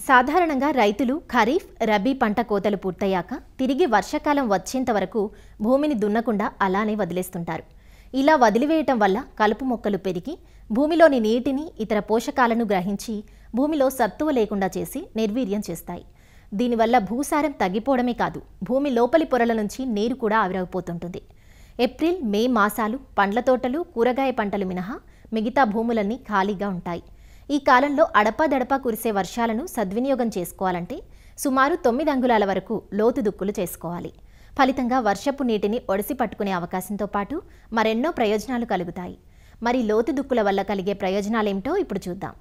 సాధారణంగా రైతులు ఖరీఫ్ రబీ పంట కోతలు పూర్తయ్యాక తిరిగి వర్షాకాలం వచ్చేంత వరకు భూమిని దున్నకుండా అలానే వదిలేస్తుంటారు ఇలా వదిలివేయటం వల్ల కలుపు మొక్కలు పెరిగి భూమిలోని నీటిని ఇతర పోషకాలను గ్రహించి భూమిలో సత్తువ లేకుండా చేసి నిర్వీర్యం చేస్తాయి దీనివల్ల భూసారం తగ్గిపోవడమే కాదు భూమి లోపలి పొరల నుంచి నీరు కూడా ఆవిరైపోతుంటుంది ఏప్రిల్ మే మాసాలు పండ్ల తోటలు కూరగాయ పంటలు మినహా మిగతా భూములన్నీ ఖాళీగా ఉంటాయి ఈ కాలంలో అడపాదడపా కురిసే వర్షాలను సద్వినియోగం చేసుకోవాలంటే సుమారు తొమ్మిది అంగుళాల వరకు లోతు దుక్కులు చేసుకోవాలి ఫలితంగా వర్షపు నీటిని ఒడిసి పట్టుకునే అవకాశంతో పాటు మరెన్నో ప్రయోజనాలు కలుగుతాయి మరి లోతు దుక్కుల వల్ల కలిగే ప్రయోజనాలేమిటో ఇప్పుడు చూద్దాం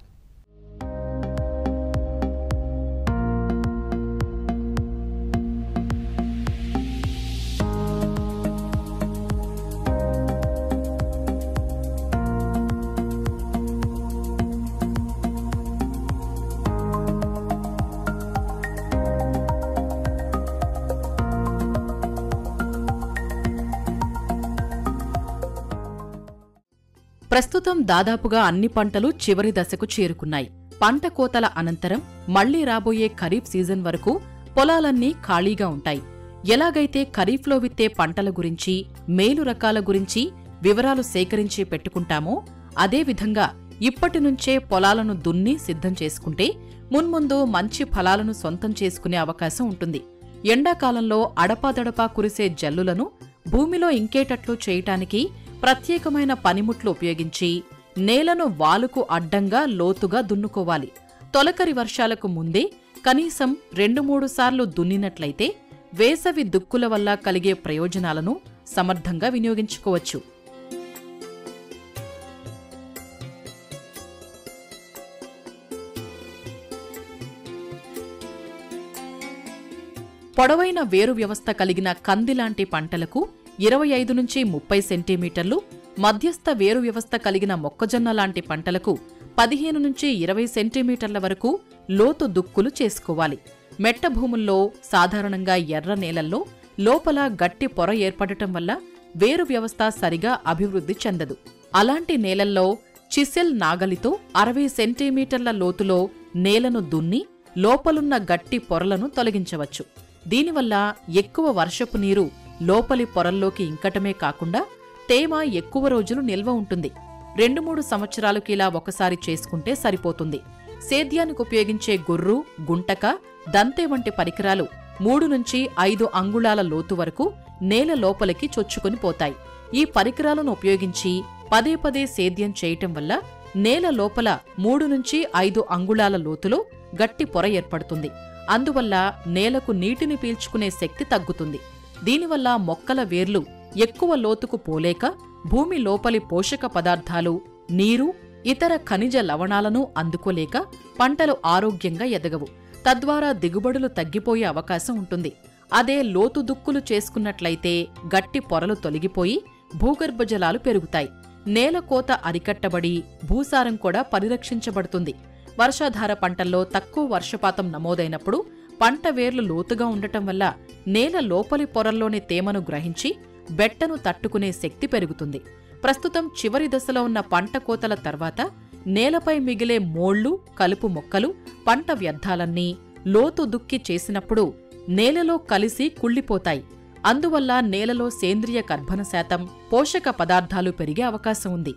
ప్రస్తుతం దాదాపుగా అన్ని పంటలు చివరి దశకు చేరుకున్నాయి పంట కోతల అనంతరం మళ్లీ రాబోయే ఖరీఫ్ సీజన్ వరకు పొలాలన్నీ ఖాళీగా ఉంటాయి ఎలాగైతే ఖరీఫ్లో విత్తే పంటల గురించి మేలు రకాల గురించి వివరాలు సేకరించి పెట్టుకుంటామో అదేవిధంగా ఇప్పటి నుంచే పొలాలను దున్ని సిద్ధం చేసుకుంటే మున్ముందు మంచి ఫలాలను సొంతం చేసుకునే అవకాశం ఉంటుంది ఎండాకాలంలో అడపాదడపా కురిసే జల్లులను భూమిలో ఇంకేటట్లు చేయటానికి ప్రత్యేకమైన పనిముట్లు ఉపయోగించి నేలను వాలుకు అడ్డంగా లోతుగా దున్నుకోవాలి తొలకరి వర్షాలకు ముందే కనీసం రెండు మూడు సార్లు దున్నినట్లయితే వేసవి దుక్కుల వల్ల కలిగే ప్రయోజనాలను సమర్థంగా వినియోగించుకోవచ్చు పొడవైన వేరు వ్యవస్థ కలిగిన కందిలాంటి పంటలకు ఇరవై ఐదు నుంచి ముప్పై సెంటీమీటర్లు మధ్యస్థ వేరు వ్యవస్థ కలిగిన మొక్కజొన్న లాంటి పంటలకు పదిహేను నుంచి ఇరవై సెంటీమీటర్ల వరకు లోతు దుక్కులు చేసుకోవాలి మెట్ట భూముల్లో సాధారణంగా ఎర్ర నేలల్లో లోపల గట్టి పొర ఏర్పడటం వల్ల వేరు వ్యవస్థ సరిగా అభివృద్ధి చెందదు అలాంటి నేలల్లో చిసెల్ నాగలితో అరవై సెంటీమీటర్ల లోతులో నేలను దున్ని లోపలున్న గట్టి పొరలను తొలగించవచ్చు దీనివల్ల ఎక్కువ వర్షపు నీరు లోపలి పొరల్లోకి ఇంకటమే కాకుండా తేమ ఎక్కువ రోజులు నిల్వ ఉంటుంది రెండు మూడు సంవత్సరాలకు ఇలా ఒకసారి చేసుకుంటే సరిపోతుంది సేద్యానికి ఉపయోగించే గుర్రు గుంటక దంతే వంటి పరికరాలు మూడు నుంచి ఐదు అంగుళాల లోతు వరకు నేల లోపలికి చొచ్చుకొని పోతాయి ఈ పరికరాలను ఉపయోగించి పదే పదే సేద్యం చేయటం వల్ల నేల లోపల మూడు నుంచి ఐదు అంగుళాల లోతులో గట్టి పొర ఏర్పడుతుంది అందువల్ల నేలకు నీటిని పీల్చుకునే శక్తి తగ్గుతుంది దీనివల్ల మొక్కల వేర్లు ఎక్కువ లోతుకు పోలేక భూమి లోపలి పోషక పదార్థాలు నీరు ఇతర ఖనిజ లవణాలను అందుకోలేక పంటలు ఆరోగ్యంగా ఎదగవు తద్వారా దిగుబడులు తగ్గిపోయే అవకాశం ఉంటుంది అదే లోతు దుక్కులు చేసుకున్నట్లయితే గట్టి పొరలు తొలగిపోయి భూగర్భ జలాలు పెరుగుతాయి నేల కోత అరికట్టబడి భూసారం కూడా పరిరక్షించబడుతుంది వర్షాధార పంటల్లో తక్కువ వర్షపాతం నమోదైనప్పుడు పంట వేర్లు లోతుగా ఉండటం వల్ల నేల లోపలి పొరల్లోని తేమను గ్రహించి బెట్టను తట్టుకునే శక్తి పెరుగుతుంది ప్రస్తుతం చివరి దశలో ఉన్న పంట కోతల తర్వాత నేలపై మిగిలే మోళ్లు కలుపు మొక్కలు పంట వ్యర్థాలన్నీ లోతు దుక్కి చేసినప్పుడు నేలలో కలిసి కుళ్ళిపోతాయి అందువల్ల నేలలో సేంద్రియ కర్బన శాతం పోషక పదార్థాలు పెరిగే అవకాశం ఉంది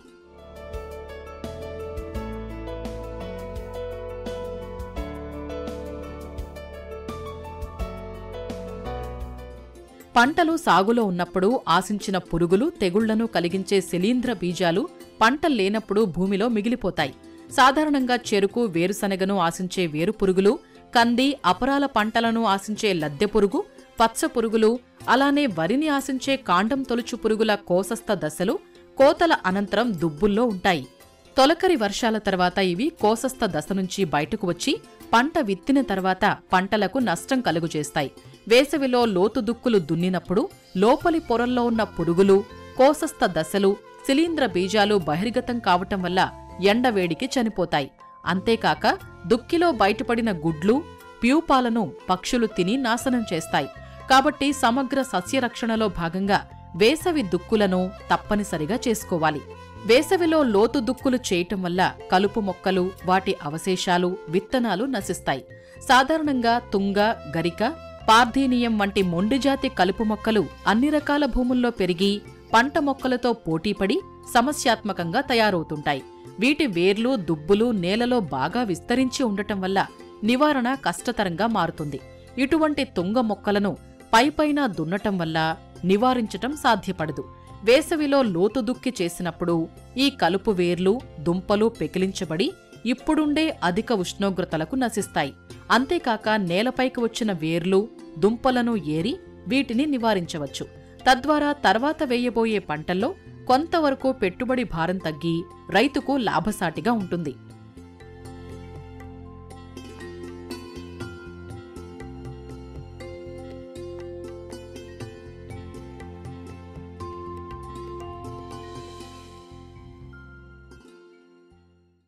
పంటలు సాగులో ఉన్నప్పుడు ఆశించిన పురుగులు తెగుళ్లను కలిగించే శిలీంధ్ర బీజాలు పంట లేనప్పుడు భూమిలో మిగిలిపోతాయి సాధారణంగా చెరుకు వేరుశనగను ఆశించే వేరు పురుగులు కంది అపరాల పంటలను ఆశించే లద్దె పురుగు పచ్చ పురుగులు అలానే వరిని ఆశించే కాండం తొలుచు పురుగుల కోసస్థ దశలు కోతల అనంతరం దుబ్బుల్లో ఉంటాయి తొలకరి వర్షాల తర్వాత ఇవి కోసస్థ దశ నుంచి బయటకు వచ్చి పంట విత్తిన తర్వాత పంటలకు నష్టం కలుగుచేస్తాయి వేసవిలో లోతు దుక్కులు దున్నినప్పుడు లోపలి పొరల్లో ఉన్న పురుగులు కోసస్థ దశలు శిలీంద్ర బీజాలు బహిర్గతం కావటం వల్ల ఎండవేడికి చనిపోతాయి అంతేకాక దుక్కిలో బయటపడిన గుడ్లు ప్యూపాలను పక్షులు తిని నాశనం చేస్తాయి కాబట్టి సమగ్ర సస్యరక్షణలో భాగంగా వేసవి దుక్కులను తప్పనిసరిగా చేసుకోవాలి వేసవిలో లోతు దుక్కులు చేయటం వల్ల కలుపు మొక్కలు వాటి అవశేషాలు విత్తనాలు నశిస్తాయి సాధారణంగా తుంగ గరిక పార్థీనియం వంటి మొండిజాతి కలుపు మొక్కలు అన్ని రకాల భూముల్లో పెరిగి పంట మొక్కలతో పోటీపడి సమస్యాత్మకంగా తయారవుతుంటాయి వీటి వేర్లు దుబ్బులు నేలలో బాగా విస్తరించి ఉండటం వల్ల నివారణ కష్టతరంగా మారుతుంది ఇటువంటి తుంగ మొక్కలను పైపైన దున్నటం వల్ల నివారించటం సాధ్యపడదు వేసవిలో లోతు దుక్కి చేసినప్పుడు ఈ కలుపు వేర్లు దుంపలు పెకిలించబడి ఇప్పుడుండే అధిక ఉష్ణోగ్రతలకు నశిస్తాయి అంతేకాక నేలపైకి వచ్చిన వేర్లు దుంపలను ఏరి వీటిని నివారించవచ్చు తద్వారా తర్వాత వేయబోయే పంటల్లో కొంతవరకు పెట్టుబడి భారం తగ్గి రైతుకు లాభసాటిగా ఉంటుంది